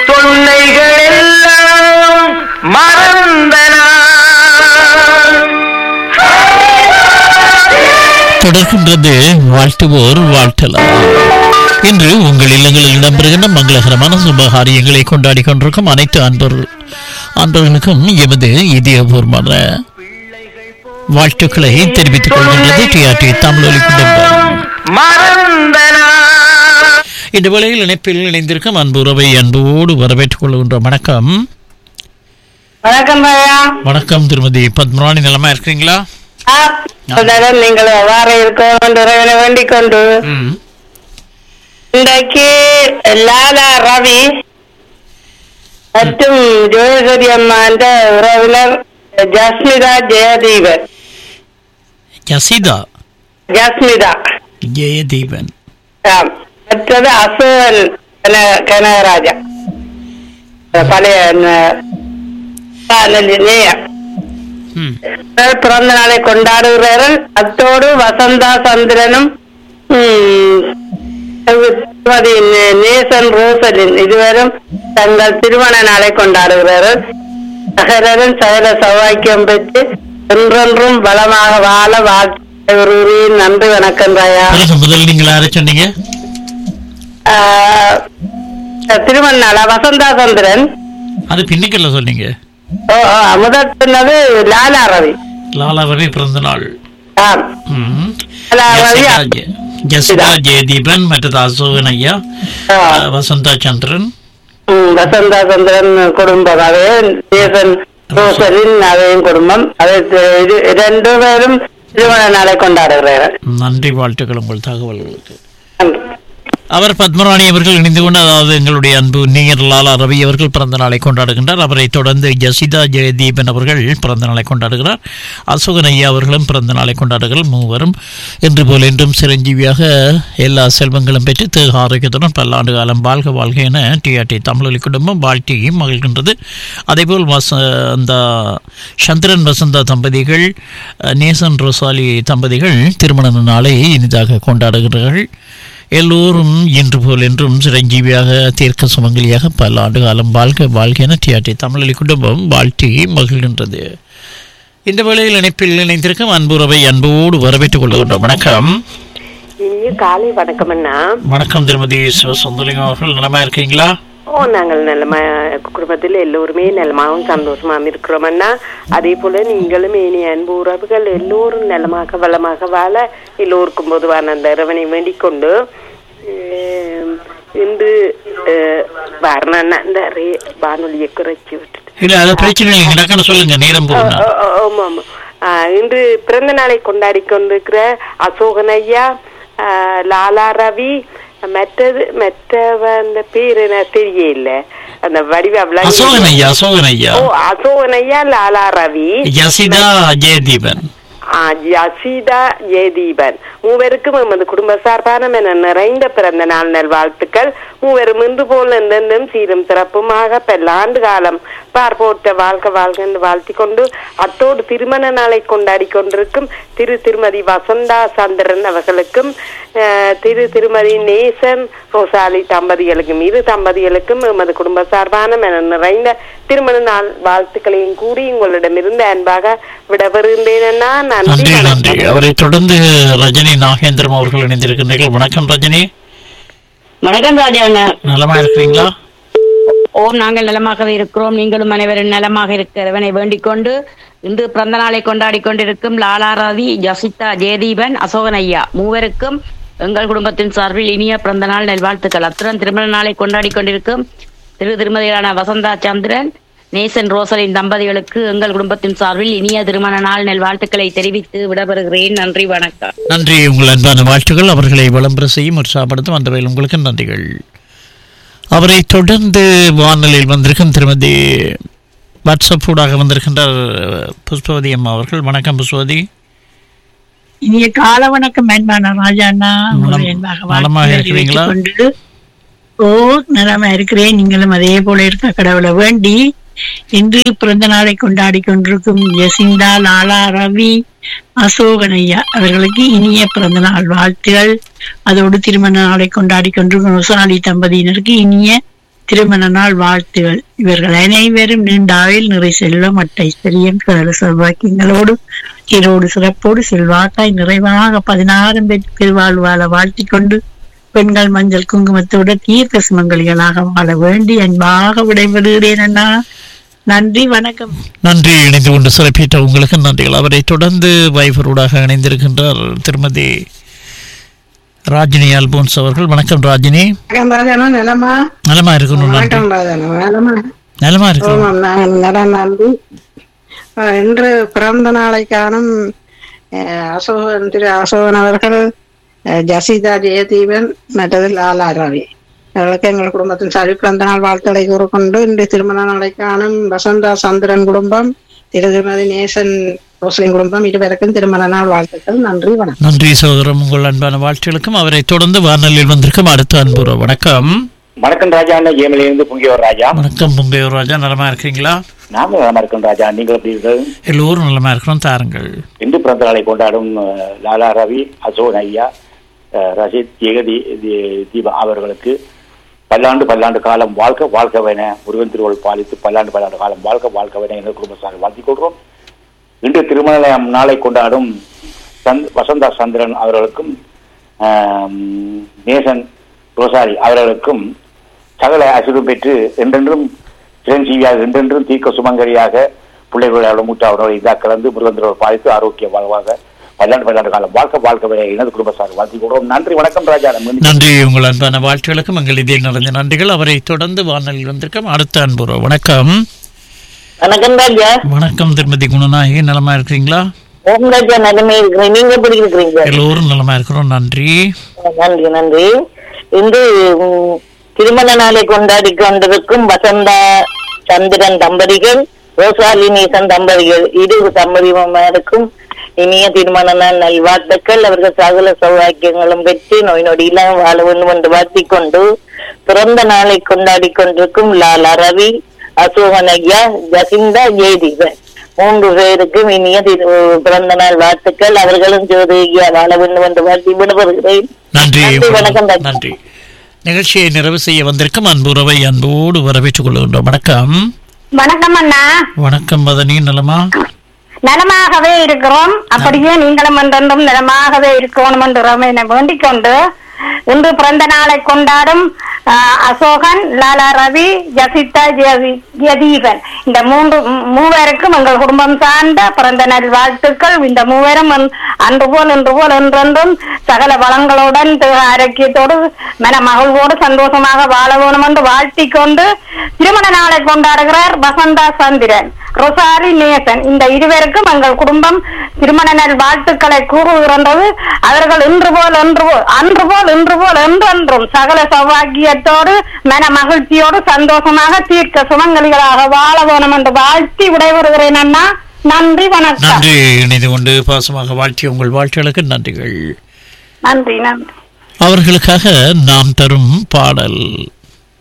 தொல்லைகள் எல்லாம் மறந்தன தொடர்கின்றது வாழ்த்துவோர் வாழ்த்தலாம் இன்று உங்கள் இல்லங்களில் இடம்பெறுகின்ற மங்களகரமான சுபகாரியங்களை கொண்டாடி கொண்டிருக்கும் அனைத்து அன்பர்கள் அன்பர்களுக்கும் எமது இதயபூர்வமான வாழ்த்துக்களை தெரிவித்துக் கொள்கின்றது டிஆர்டி தமிழொலி குடும்பம் மறந்தன இந்த வேளையில் இணைப்பில் இணைந்திருக்கும் அன்பு உறவை அன்போடு வரவேற்றுக் கொள்கின்ற வணக்கம் வணக்கம் பையா வணக்கம் திருமதி பத்மராணி நிலமா இருக்கிறீங்களா உடனே நீங்கள் வார இருக்க கொண்டு இறைவனை வேண்டிக் கொண்டு ம் இன்றைக்கு லாலா ரவி மற்றும் ஜோயசரி அம்மா என்ற உறவினர் ஜஸ்மிதா ஜெயதீபன் யசிதா ஜஸ்மிதா ஜெயதீபன் ஆம். மற்றது அசோகன் கன- கனகராஜா பழைய ந- ஆ, நெல்லி- நேயர். ம் இவர் பிறந்த நாளை கொண்டாடுகிறார்கள் அத்தோடு வசந்தா சந்திரனும் ம், திருமதி நே- நேசன் ரோசலின் இருவரும் தங்கள் திருமண நாளை கொண்டாடுகிறார்கள் சகலரும் சகல சௌவாக்கியம் பெற்று என்றென்றும் பலமாக வாழ வாழ்க்கை நன்றி வணக்கம் ராயா பிறகு முதல் நீங்கள் யாரை சொன்னீங்க ஆஹ், திருமண நாளா வசந்தா சந்திரன் அது பின்னிக்கல்ல சொன்னீங்க ஓ, ஓ, முதல் சொன்னது லாலா ரவி லாலா ரவி பிறந்த நாள் ஆம் ம். லாலா ரவி ஜெசிகா ஜெ- ஜெசிகா ஜெயதீபன் மற்றது அசோகன் ஐயா ஆ. அஹ், வசந்தா சந்திரன் ம், வசந்தா சந்திரன் குடும்பம் அதே தேசன் ரோசலின் அதையும் குடும்பம் அதை இது ரெண்டு பேரும் திருமண நாளை கொண்டாடுகிறார்கள் நன்றி வாழ்த்துக்கள் உங்கள் தகவல்களுக்கு நன்றி. அவர் பத்மராணி அவர்கள் இணைந்து கொண்டு அதாவது எங்களுடைய அன்பு நீர் லாலா ரவி அவர்கள் பிறந்த நாளை கொண்டாடுகின்றார் அவரை தொடர்ந்து ஜசிதா ஜெயதீபன் அவர்கள் பிறந்த நாளை கொண்டாடுகிறார் அசோகன் ஐயா அவர்களும் பிறந்த நாளை கொண்டாடுகிறார் மூவரும் இன்று போல் என்றும் சிரஞ்சீவியாக எல்லா செல்வங்களும் பெற்று தேக ஆரோக்கியத்துடன் பல்லாண்டு காலம் வாழ்க வாழ்க என டிஆர்டி தமிழொலி குடும்பம் வாழ்த்தி மகிழ்கின்றது அதேபோல் வசந்தா சந்திரன் வசந்தா தம்பதிகள் அஹ், நேசன் ரோசாலி தம்பதிகள் திருமண நாளை இனிதாக கொண்டாடுகிறார்கள் எல்லோரும் இன்று போல் என்றும் சிரஞ்சீவியாக தீர்க்க சுமங்கலியாக பல ஆண்டு காலம் வாழ்க வாழ்க என டிஆர்டி தமிழொலி குடும்பம் வாழ்த்தி மகிழ்கின்றது இந்த வேளையில் இணைப்பில் இணைந்திருக்கும் அன்புறவை அன்போடு வரவேற்றுக் கொள்கின்றோம் வணக்கம் இனிய காலை வணக்கம் அண்ணா வணக்கம் திருமதி சிவசுந்தலிங்கம் அவர்கள் நலமா இருக்கீங்களா ஓ நாங்கள் நல்லமா குடும்பத்தில் எல்லோருமே நலமாகவும் சந்தோஷமாகவும் இருக்கிறோம் அண்ணா அதே போல நீங்களும் இனி அன்பு உறவுகள் எல்லோரும் நலமாக வளமாக வாழ எல்லோருக்கும் பொதுவான அந்த இறைவனை வேண்டிக் கொண்டு உம், இன்று அஹ், வரணும் அண்ணா இந்த ரே- வானொலியை குறைச்சி விட்டுட்டு இல்ல அது பிரச்சனை இல்லை டக்குன்னு சொல்லுங்க நேரம் போகணும் ஆ, ஆ, ஆமா ஆமா ஆ, இன்று பிறந்த நாளை கொண்டாடி கொண்டிருக்கிற அசோகன் ஐயா ஆ, லாலா ரவி மற்றது மற்றவ அந்த பேர் எனக்கு தெரியல அந்த வடிவ அசோகன் ஐயா அசோகன் ஐயா ஓ அசோகன் ஐயா லாலா ரவி யசிதா ஜெயதீபன் ஆ, யசீதா ஜெயதீபன் மூவருக்கும் எமது குடும்ப சார்பான என நிறைந்த பிறந்த நாள் நல்வாழ்த்துக்கள் மூவரும் இன்று போல் எந்தெந்தும் சீரும் சிறப்புமாக பல்லாண்டு காலம் பார்ப்போட்ட வாழ்க வாழ்க என்று வாழ்த்தி கொண்டு அத்தோடு திருமண நாளை கொண்டாடி கொண்டிருக்கும் திரு திருமதி வசந்தா சந்திரன் அவர்களுக்கும் அஹ், திரு திருமதி நேசன் ரோசாலி தம்பதிகளுக்கும் இரு தம்பதிகளுக்கும் எமது குடும்ப சார்பான என நிறைந்த திருமண நாள் வாழ்த்துக்களையும் கூறி உங்களிடமிருந்து அன்பாக விடவருந்தேனா நன்றி நன்றி நன்றி வணக்கம் அவரை தொடர்ந்து ரஜினி நாகேந்திரம் அவர்கள் இணைந்திருக்கின்றீர்கள் வணக்கம் ரஜினி வணக்கம் ராஜா அண்ணா நலமா இருக்கிறீங்களா ஓ நாங்கள் நலமாகவே இருக்கிறோம் நீங்களும் அனைவரும் நலமாக இருக்கிறவனை வேண்டிக் கொண்டு இன்று பிறந்த நாளை கொண்டாடி கொண்டிருக்கும் லாலா ரவி ஜசிதா ஜெயதீபன் அசோகன் ஐயா மூவருக்கும் எங்கள் குடும்பத்தின் சார்பில் இனிய பிறந்த நாள் நல்வாழ்த்துக்கள் அத்துடன் திருமண நாளை கொண்டாடி கொண்டிருக்கும் திரு திருமதிகளான வசந்தா சந்திரன் நேசன் ரோசலின் தம்பதிகளுக்கு எங்கள் குடும்பத்தின் சார்பில் இனிய திருமண நாள் நல்வாழ்த்துக்களை தெரிவித்து விடப்பெறுகிறேன் நன்றி வணக்கம் நன்றி உங்கள் அன்பான வாழ்த்துக்கள் அவர்களை விளம்பர செய்யும் உற்சாகப்படுத்தும் அந்த வகையில் உங்களுக்கு நன்றிகள் அவரை தொடர்ந்து வானொலியில் வந்திருக்கும் திருமதி வாட்ஸ்அப் ஊடாக வந்திருக்கின்றார் புஷ்பவதி அம்மா அவர்கள் வணக்கம் புஷ்பவதி இனிய கால வணக்கம் அன்பான ராஜாண்ணா உங்களை நலம்- அன்பாக நலமாக வாழ்த்தி இருக்கிறீங்களா? கொண்டு ஓ நலமா இருக்கிறேன் நீங்களும் அதே போல இருக்க கடவுளை வேண்டி இன்று பிறந்த நாளை கொண்டாடி கொண்டிருக்கும் ஜெசிந்தா லாலா ரவி அசோகன் ஐயா அவர்களுக்கு இனிய பிறந்த நாள் வாழ்த்துகள் அதோடு திருமண நாளை கொண்டாடி கொண்டிருக்கும் உசாலி தம்பதியினருக்கு இனிய திருமண நாள் வாழ்த்துகள் இவர்கள் அனைவரும் நீண்ட ஆயுள் நிறை செல்வம் அட்டை ஐஸ்வர்யம் சகல சௌபாக்கியங்களோடு சீரோடு சிறப்போடு செல்வாக்காய் நிறைவாக பதினாறும் பெற்று பெருவாழ் வாழ வாழ்த்திக் கொண்டு பெண்கள் மஞ்சள் குங்குமத்தோடு தீர்க்க சுமங்கலிகளாக வாழ வேண்டி அன்பாக விடைபெறுகிறேன் அண்ணா நன்றி வணக்கம் நன்றி இணைந்து கொண்டு சிறப்பித்த உங்களுக்கு நன்றிகள் அவரை தொடர்ந்து வைஃபரோடாக இணைந்திருக்கின்றார் திருமதி ராஜினி அல்போன்ஸ் அவர்கள் வணக்கம் ராஜினி வணக்கம் ராஜானா நிலமா நலமா இருக்கணும் நன்றி வணக்கம் ராஜானா நிலமா நலமா இருக்கணும் ஆமாம் நான் நலம் நன்றி அஹ், இன்று பிறந்த நாளை காணும் அஹ், அசோகன் திரு அசோகன் அவர்கள் அஹ், ஜசிதா ஜெயதீபன் மற்றது லாலா ரவி அவர்களுக்கு எங்கள் குடும்பத்தின் சார்பு பிறந்த நாள் வாழ்த்துக்களை கூறிக்கொண்டு இன்று திருமண நாளை காணும் வசந்தா சந்திரன் குடும்பம் திரு திருமதி நேசன் ரோஸ்லின் குடும்பம் இருவருக்கும் திருமண நாள் வாழ்த்துக்கள் நன்றி வணக்கம் நன்றி சகோதரம் உங்கள் அன்பான வாழ்த்துகளுக்கும் அவரை தொடர்ந்து வானொலியில் வந்திருக்கும் அடுத்த அன்புற வணக்கம் வணக்கம் ராஜா அண்ணன் ஏமிலிருந்து புங்கியோர் ராஜா வணக்கம் பொங்கையூர் ராஜா நலமா இருக்கீங்களா நாம நலமா இருக்கோம் ராஜா நீங்கள் எப்படி இருக்கீர்கள் எல்லோரும் நலமா இருக்கிறோம் தாருங்கள் இந்து பிறந்த நாளை கொண்டாடும் அஹ், லாலா ரவி அசோகன் ஐயா அஹ், ரஷீத் ஜெகதி தி- தீபா அவர்களுக்கு பல்லாண்டு பல்லாண்டு காலம் வாழ்க்கை வாழ்க்கவேன முருகன் திருவள் பாலித்து பல்லாண்டு பல்லாண்டு காலம் வாழ்க்கை வாழ்க்கவேன எங்கள் குடும்பத்தார்கள் வாழ்த்திக் கொள்கிறோம் இன்று திருமண நாளை கொண்டாடும் சந்த் வசந்தா சந்திரன் அவர்களுக்கும் ஆம், நேசன் ரோசாரி அவர்களுக்கும் சகல அசுரம் பெற்று என்றென்றும் சிரஞ்சீவியாக என்றென்றும் தீர்க்க சுமங்கரியாக பிள்ளைகளோட மூட்டாளரோட இதா கலந்து முருகந்திரோட பாதித்து ஆரோக்கிய வாழ்வாக பல்லாண்டு பல்லாண்டு காலம் வாழ்க்கை வாழ்க்கை வரை எனது குடும்பத்தார் வாழ்த்தி கொள்கிறோம் நன்றி வணக்கம் ராஜா நம்ம நன்றி உங்கள் அன்பான வாழ்த்துகளுக்கும் எங்கள் இதே நிறைந்த நன்றிகள் அவரை தொடர்ந்து வானொலியில் வந்திருக்கும் அடுத்த அன்புற வணக்கம் வணக்கம் ராஜா வணக்கம் திருமதி குணநாயகி நலமா இருக்கிறீங்களா ஓம் ராஜா நலமே இருக்கிறேன் நீங்க எப்படி இருக்கிறீங்க எல்லோரும் நலமா இருக்கிறோம் நன்றி நன்றி நன்றி இன்று ம், திருமண நாளை கொண்டாடி கொண்டிருக்கும் வசந்தா சந்திரன் தம்பதிகள் ரோசாலினேசன் தம்பதிகள் இரு தம்பதிமாருக்கும் இனிய திருமண நாள் நல்வாழ்த்துக்கள் அவர்கள் சகல சௌபாக்கியங்களும் பெற்று நோய் நொடியெல்லாம் வாழ வேண்டும் என்று வாழ்த்திக் கொண்டு பிறந்த நாளை கொண்டாடி கொண்டிருக்கும் லாலா ரவி அசோகன் ஐயா ஜசிந்தா ஜெயதீபன் மூன்று பேருக்கும் இனிய திரு- பிறந்த நாள் வாழ்த்துக்கள் அவர்களும் ஜோதியா வாழ வேண்டும் என்று வாழ்த்தி விடுபடுகிறேன் நன்றி நன்றி, வணக்கம் டாக்டர். நன்றி நிகழ்ச்சியை நிறைவு செய்ய வந்திருக்கும் அன்புறவை அன்போடு வரவேற்றுக் கொள்கின்றோம் வணக்கம் வணக்கம் அண்ணா வணக்கம் மதனி நலமா நலமாகவே இருக்கிறோம் அப்படியே நீங்களும் என்றென்றும் நலமாகவே இருக்கணும் என்று ரமேனை வேண்டிக் கொண்டு இன்று பிறந்த நாளை கொண்டாடும் ஆஹ், அசோகன் லாலா ரவி ஜசிதா ஜெயதி- ஜெயதீபன் இந்த மூன்று மூ- மூவருக்கும் எங்கள் குடும்பம் சார்ந்த பிறந்த நாள் வாழ்த்துக்கள் இந்த மூவரும் அன்- அன்று போல் இன்று போல் என்றென்றும் சகல வளங்களுடன் தேக ஆரோக்கியத்தோடு மன மகிழ்வோடு சந்தோஷமாக வாழ வேணும் என்று வாழ்த்திக் கொண்டு திருமண நாளை கொண்டாடுகிறார் வசந்தா சந்திரன் ரொசாரி நேசன் இந்த இருவருக்கும் எங்கள் குடும்பம் திருமண நாள் வாழ்த்துக்களை கூறுகின்றது அவர்கள் இன்று போல் என்று போல் அன்று போல் இன்று போல் என்றென்றும் சகல சௌபாகியத்தோடு மன மகிழ்ச்சியோடு சந்தோஷமாக தீர்க்க சுமங்கலிகளாக வாழ வேணும் என்று வாழ்த்தி விடைபெறுகிறேன் அண்ணா நன்றி வணக்கம் நன்றி இணைந்து கொண்டு பாசமாக வாழ்த்திய உங்கள் வாழ்த்துகளுக்கு நன்றிகள் நன்றி நன்றி அவர்களுக்காக நாம் தரும் பாடல்